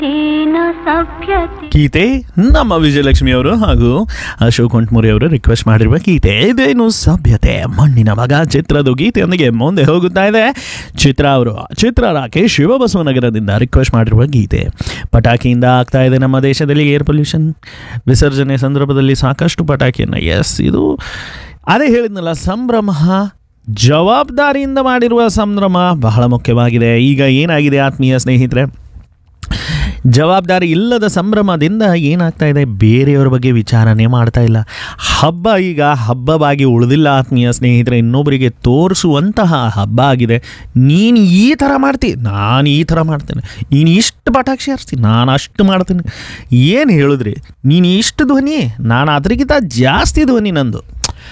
ಏನು ಸಭ್ಯತೆ ಗೀತೆ ನಮ್ಮ ವಿಜಯಲಕ್ಷ್ಮಿ ಅವರು ಹಾಗೂ ಅಶೋಕ್ ಹೊಂಟ್ಮುರಿ ಅವರು ರಿಕ್ವೆಸ್ಟ್ ಮಾಡಿರುವ ಗೀತೆ ಇದೇನು ಸಭ್ಯತೆ ಮಣ್ಣಿನ ಮಗ ಚಿತ್ರದ ಗೀತೆಯೊಂದಿಗೆ ಮುಂದೆ ಹೋಗುತ್ತಾ ಇದೆ ಚಿತ್ರ ಅವರು ಚಿತ್ರ ರಾಕೇಶ್ ಶಿವಬಸವನಗರದಿಂದ ರಿಕ್ವೆಸ್ಟ್ ಮಾಡಿರುವ ಗೀತೆ ಪಟಾಕಿಯಿಂದ ಆಗ್ತಾ ಇದೆ ನಮ್ಮ ದೇಶದಲ್ಲಿ ಏರ್ ಪೊಲ್ಯೂಷನ್ ವಿಸರ್ಜನೆ ಸಂದರ್ಭದಲ್ಲಿ ಸಾಕಷ್ಟು ಪಟಾಕಿಯನ್ನು ಎಸ್ ಇದು ಅದೇ ಹೇಳಿದ್ನಲ್ಲ ಸಂಭ್ರಮ ಜವಾಬ್ದಾರಿಯಿಂದ ಮಾಡಿರುವ ಸಂಭ್ರಮ ಬಹಳ ಮುಖ್ಯವಾಗಿದೆ ಈಗ ಏನಾಗಿದೆ ಆತ್ಮೀಯ ಸ್ನೇಹಿತರೆ ಜವಾಬ್ದಾರಿ ಇಲ್ಲದ ಸಂಭ್ರಮದಿಂದ ಏನಾಗ್ತಾ ಇದೆ ಬೇರೆಯವರ ಬಗ್ಗೆ ವಿಚಾರನೆ ಮಾಡ್ತಾ ಇಲ್ಲ ಹಬ್ಬ ಈಗ ಹಬ್ಬವಾಗಿ ಉಳಿದಿಲ್ಲ ಆತ್ಮೀಯ ಸ್ನೇಹಿತರೆ ಇನ್ನೊಬ್ಬರಿಗೆ ತೋರಿಸುವಂತಹ ಹಬ್ಬ ಆಗಿದೆ ನೀನು ಈ ಥರ ಮಾಡ್ತಿ ನಾನು ಈ ಥರ ಮಾಡ್ತೇನೆ ನೀನು ಇಷ್ಟು ಪಟಾಕ್ಷಿ ಹಾರಿಸ್ತೀನಿ ನಾನು ಅಷ್ಟು ಮಾಡ್ತೀನಿ ಏನು ಹೇಳಿದ್ರಿ ನೀನು ಇಷ್ಟು ಧ್ವನಿ ನಾನು ಅದರಿಗಿಂತ ಜಾಸ್ತಿ ಧ್ವನಿ ನಂದು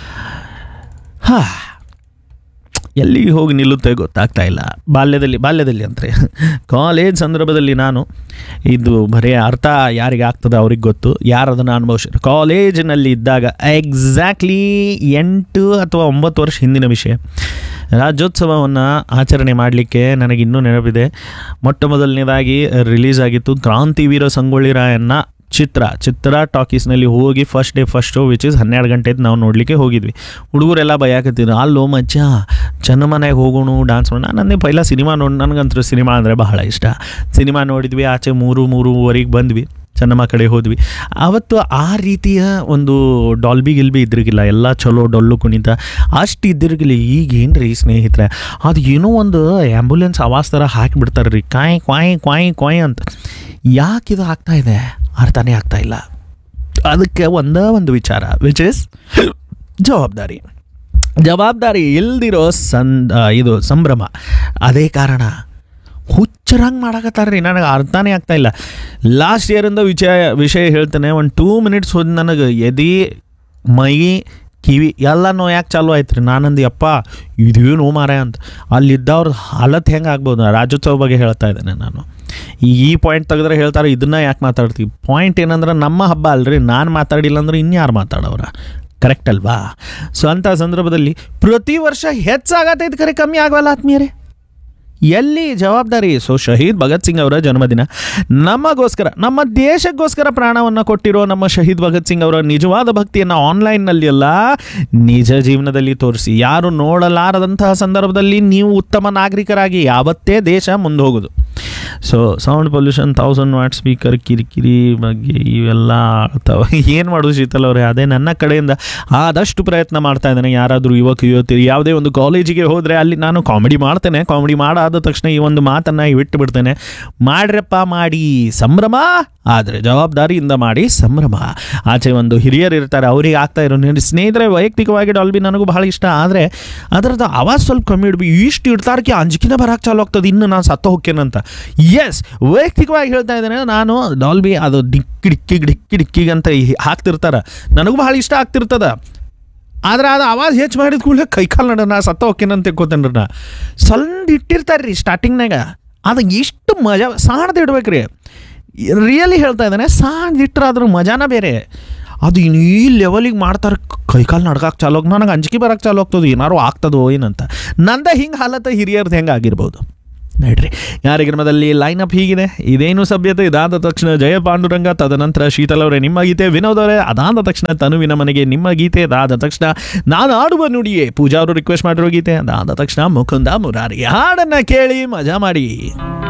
ಹಾ ಎಲ್ಲಿಗೆ ಹೋಗಿ ನಿಲ್ಲುತ್ತೆ ಗೊತ್ತಾಗ್ತಾ ಇಲ್ಲ ಬಾಲ್ಯದಲ್ಲಿ ಬಾಲ್ಯದಲ್ಲಿ ಅಂದರೆ ಕಾಲೇಜ್ ಸಂದರ್ಭದಲ್ಲಿ ನಾನು ಇದು ಬರೀ ಅರ್ಥ ಯಾರಿಗೆ ಆಗ್ತದೆ ಅವ್ರಿಗೆ ಗೊತ್ತು ಯಾರು ಅದನ್ನು ಅನುಭವಿಸಿದ್ರು ಕಾಲೇಜಿನಲ್ಲಿ ಇದ್ದಾಗ ಎಕ್ಸಾಕ್ಟ್ಲಿ ಎಂಟು ಅಥವಾ ಒಂಬತ್ತು ವರ್ಷ ಹಿಂದಿನ ವಿಷಯ ರಾಜ್ಯೋತ್ಸವವನ್ನು ಆಚರಣೆ ಮಾಡಲಿಕ್ಕೆ ನನಗೆ ಇನ್ನೂ ನೆನಪಿದೆ ಮೊಟ್ಟ ಮೊದಲನೇದಾಗಿ ರಿಲೀಸ್ ಆಗಿತ್ತು ಕ್ರಾಂತಿವೀರ ಸಂಗೊಳ್ಳಿ ರಾಯಣ್ಣ ಚಿತ್ರ ಚಿತ್ರ ಟಾಕೀಸ್ನಲ್ಲಿ ಹೋಗಿ first day first show which is ಹನ್ನೆರಡು ಗಂಟೆದು ನಾವು ನೋಡಲಿಕ್ಕೆ ಹೋಗಿದ್ವಿ ಹುಡುಗರೆಲ್ಲ ಭಯಾಕತ್ತಿದ್ರು ಅಲ್ಲೋ ಮಚ್ಚ ಚೆನ್ನ ಮನೆಗೆ ಹೋಗೋಣ ಡಾನ್ಸ್ ಮಾಡೋಣ ನಾನು ಪೈಲ ಸಿನಿಮಾ ನೋಡಿ ನನಗಂತೂ ಸಿನಿಮಾ ಅಂದರೆ ಬಹಳ ಇಷ್ಟ ಸಿನಿಮಾ ನೋಡಿದ್ವಿ ಆಚೆ ಮೂರು ಮೂರುವರೆಗೆ ಬಂದ್ವಿ ಚೆನ್ನಮ್ಮ ಕಡೆ ಹೋದ್ವಿ ಆವತ್ತು ಆ ರೀತಿಯ ಒಂದು ಡಾಲ್ಬಿ ಗಿಲ್ಬಿ ಇದ್ರಿಗಿಲ್ಲ ಎಲ್ಲ ಚಲೋ ಡೊಳ್ಳು ಕುಣಿತ ಅಷ್ಟು ಇದ್ದಿರ್ಗಿಲ್ಲ ಈಗ ಏನು ರೀ ಸ್ನೇಹಿತರೆ ಅದು ಏನೋ ಒಂದು ಆ್ಯಂಬುಲೆನ್ಸ್ ಆವಾಸ್ ಥರ ಹಾಕಿಬಿಡ್ತಾರೆ ರೀ ಕಾಯ್ ಕ್ವಾಯ್ ಕ್ವಾಯ್ ಕ್ವಾಯ್ ಅಂತ ಯಾಕೆ ಇದು ಆಗ್ತಾ ಇದೆ ಅರ್ಥನೇ ಆಗ್ತಾ ಇಲ್ಲ ಅದಕ್ಕೆ ಒಂದೇ ಒಂದು ವಿಚಾರ ವಿಚ್ ಇಸ್ ಜವಾಬ್ದಾರಿ ಜವಾಬ್ದಾರಿ ಇಲ್ದಿರೋ ಸಂ ಆ, ಇದು ಸಂಭ್ರಮ ಅದೇ ಕಾರಣ ಹುಚ್ಚರಂಗೆ ಮಾಡಕತ್ತಾರ ರೀ ನನಗೆ ಅರ್ಥನೇ ಆಗ್ತಾ ಇಲ್ಲ ಲಾಸ್ಟ್ ಇಯರಿಂದ ವಿಷಯ ವಿಷಯ ಹೇಳ್ತೇನೆ ಒಂದು ಟೂ ಮಿನಿಟ್ಸ್ ಹೋದ್ ನನಗೆ ಎದೆ ಮೈ ಕಿವಿ ಎಲ್ಲ ನೋಯಾಕೆ ಚಾಲು ಆಯ್ತು ರೀ ನಾನಂದು ಯಪ್ಪ ಇದೇನು ಮಾರ ಅಂತ ಅಲ್ಲಿದ್ದವ್ರ ಹಾಲತ್ ಹೆಂಗೆ ಆಗ್ಬೋದು ರಾಜ್ಯೋತ್ಸವ ಬಗ್ಗೆ ಹೇಳ್ತಾ ಇದ್ದೇನೆ ನಾನು ಈ ಈ ಪಾಯಿಂಟ್ ತೆಗೆದ್ರೆ ಹೇಳ್ತಾರೆ ಇದನ್ನ ಯಾಕೆ ಮಾತಾಡ್ತೀವಿ ಪಾಯಿಂಟ್ ಏನಂದ್ರೆ ನಮ್ಮ ಹಬ್ಬ ಅಲ್ರಿ ನಾನು ಮಾತಾಡಿಲ್ಲ ಅಂದ್ರೆ ಇನ್ಯಾರು ಮಾತಾಡೋರ ಕರೆಕ್ಟ್ ಅಲ್ವಾ ಸೊ ಅಂಥ ಸಂದರ್ಭದಲ್ಲಿ ಪ್ರತಿ ವರ್ಷ ಹೆಚ್ಚಾಗತ್ತೈತೆ ಖರೆ ಕಮ್ಮಿ ಆಗವಲ್ಲ ಆತ್ಮೀಯರೇ ಎಲ್ಲಿ ಜವಾಬ್ದಾರಿ ಸೊ ಶಹೀದ್ ಭಗತ್ ಸಿಂಗ್ ಅವರ ಜನ್ಮದಿನ ನಮಗೋಸ್ಕರ ನಮ್ಮ ದೇಶಕ್ಕೋಸ್ಕರ ಪ್ರಾಣವನ್ನು ಕೊಟ್ಟಿರೋ ನಮ್ಮ ಶಹೀದ್ ಭಗತ್ ಸಿಂಗ್ ಅವರ ನಿಜವಾದ ಭಕ್ತಿಯನ್ನು ಆನ್ಲೈನ್ನಲ್ಲಿ ಅಲ್ಲ ನಿಜ ಜೀವನದಲ್ಲಿ ತೋರಿಸಿ ಯಾರು ನೋಡಲಾರದಂತಹ ಸಂದರ್ಭದಲ್ಲಿ ನೀವು ಉತ್ತಮ ನಾಗರಿಕರಾಗಿ ಯಾವತ್ತೇ ದೇಶ ಮುಂದೆ ಹೋಗೋದು so sound pollution thousand watt speaker ಕಿರಿಕಿರಿ ಬಗ್ಗೆ ಇವೆಲ್ಲ ಆಗ್ತಾವೆ ಏನು ಮಾಡೋದು ಶೀತಲ್ ಅವರೇ ಅದೇ ನನ್ನ ಕಡೆಯಿಂದ ಆದಷ್ಟು ಪ್ರಯತ್ನ ಮಾಡ್ತಾ ಇದ್ದೇನೆ ಯಾರಾದರೂ ಯುವಕ ಯುವತಿಯರು ಯಾವುದೇ ಒಂದು ಕಾಲೇಜಿಗೆ ಹೋದರೆ ಅಲ್ಲಿ ನಾನು ಕಾಮಿಡಿ ಮಾಡ್ತೇನೆ ಕಾಮಿಡಿ ಮಾಡಾದ ತಕ್ಷಣ ಈ ಒಂದು ಮಾತನ್ನು ಬಿಟ್ಟು ಬಿಡ್ತೇನೆ ಮಾಡ್ರಪ್ಪ ಮಾಡಿ ಸಂಭ್ರಮ ಆದರೆ ಜವಾಬ್ದಾರಿಯಿಂದ ಮಾಡಿ ಸಂಭ್ರಮ ಆಚೆ ಒಂದು ಹಿರಿಯರು ಇರ್ತಾರೆ ಅವರಿಗೆ ಆಗ್ತಾ ಇರೋ ನನ್ನ ಸ್ನೇಹಿತರೆ ವೈಯಕ್ತಿಕವಾಗಿ ಡಾಲ್ಬಿ ನನಗೂ ಬಹಳ ಇಷ್ಟ ಆದರೆ ಅದರದ್ದು ಆವಾಜ್ ಸ್ವಲ್ಪ ಕಮ್ಮಿ ಇಡ್ಬೇಕು ಇಷ್ಟು ಇಡ್ತಾರಕ್ಕೆ ಅಂಜಿಕಿನ ಬರಕ್ಕೆ ಚಾಲು ಆಗ್ತದೆ ಇನ್ನು ನಾನು ಸತ್ತ ಹೋಗ್ತೇನಂತ ಎಸ್ ವೈಯಕ್ತಿಕವಾಗಿ ಹೇಳ್ತಾ ಇದ್ದೇನೆ ನಾನು ಡಾಲ್ಬಿ ಅದು ಡಿಕ್ಕಿ ಡಿಕ್ಕಿ ಡಿಕ್ಕಿ ಡಿಕ್ಕಿಗೆ ಅಂತ ಹಾಕ್ತಿರ್ತಾರೆ ನನಗೂ ಬಹಳ ಇಷ್ಟ ಆಗ್ತಿರ್ತದ ಆದ್ರೆ ಅದು ಆವಾಜ್ ಹೆಚ್ಚು ಮಾಡಿದ ಕೂಡಲೇ ಕೈಕಾಲು ನಡ ನಾ ಸತ್ತ ಹೋಗ್ತೇನಂತ ತಿಳ್ಕೊತೇನೆ ನಾ ಸಣ್ಣ ಇಟ್ಟಿರ್ತಾರೆ ರೀ ಸ್ಟಾರ್ಟಿಂಗ್ನಾಗ ಅದು ಎಷ್ಟು ಮಜಾ ಸಾಣದ ಇಡ್ಬೇಕು ರೀ ರಿಯಲಿ ಹೇಳ್ತಾ ಇದ್ದಾನೆ ಸಾಣ್ ಇಟ್ಟರೆ ಅದ್ರ ಮಜಾನ ಬೇರೆ ಅದು ಇನ್ನು ಈ ಲೆವೆಲಿಗೆ ಮಾಡ್ತಾರೆ ಕೈಕಾಲು ನಡ್ಕಕ್ಕೆ ಚಾಲು ಹೋಗಿ ನನಗೆ ಅಂಜಿಕೆ ಬರಕ್ಕೆ ಚಾಲು ಆಗ್ತದೆ ಏನಾರು ಆಗ್ತದೋ ಏನಂತ ನಂದ ಹಿಂಗೆ ಹಾಲತ್ತ ಹಿರಿಯರ್ದು ಹೆಂಗೆ ಆಗಿರ್ಬೋದು ನೋಡ್ರಿ ಕಾರ್ಯಕ್ರಮದಲ್ಲಿ ಲೈನ್ ಅಪ್ ಹೀಗಿದೆ ಇದೇನು ಸಭ್ಯತೆ ಇದಾದ ತಕ್ಷಣ ಜಯ ಪಾಂಡುರಂಗ ತದನಂತರ ಶೀತಲ್ ಅವರೇ ನಿಮ್ಮ ಗೀತೆ ವಿನೋದ್ ಅವರೇ ಅದಾದ ತಕ್ಷಣ ತನುವಿನ ಮನೆಗೆ ನಿಮ್ಮ ಗೀತೆ ಅದಾದ ತಕ್ಷಣ ನಾನು ಆಡುವ ನುಡಿಯೇ ಪೂಜಾ ಅವರು ರಿಕ್ವೆಸ್ಟ್ ಮಾಡಿರೋ ಗೀತೆ ಅದಾದ ತಕ್ಷಣ ಮುಕುಂದ ಮುರಾರಿ ಹಾಡನ್ನ ಕೇಳಿ ಮಜಾ ಮಾಡಿ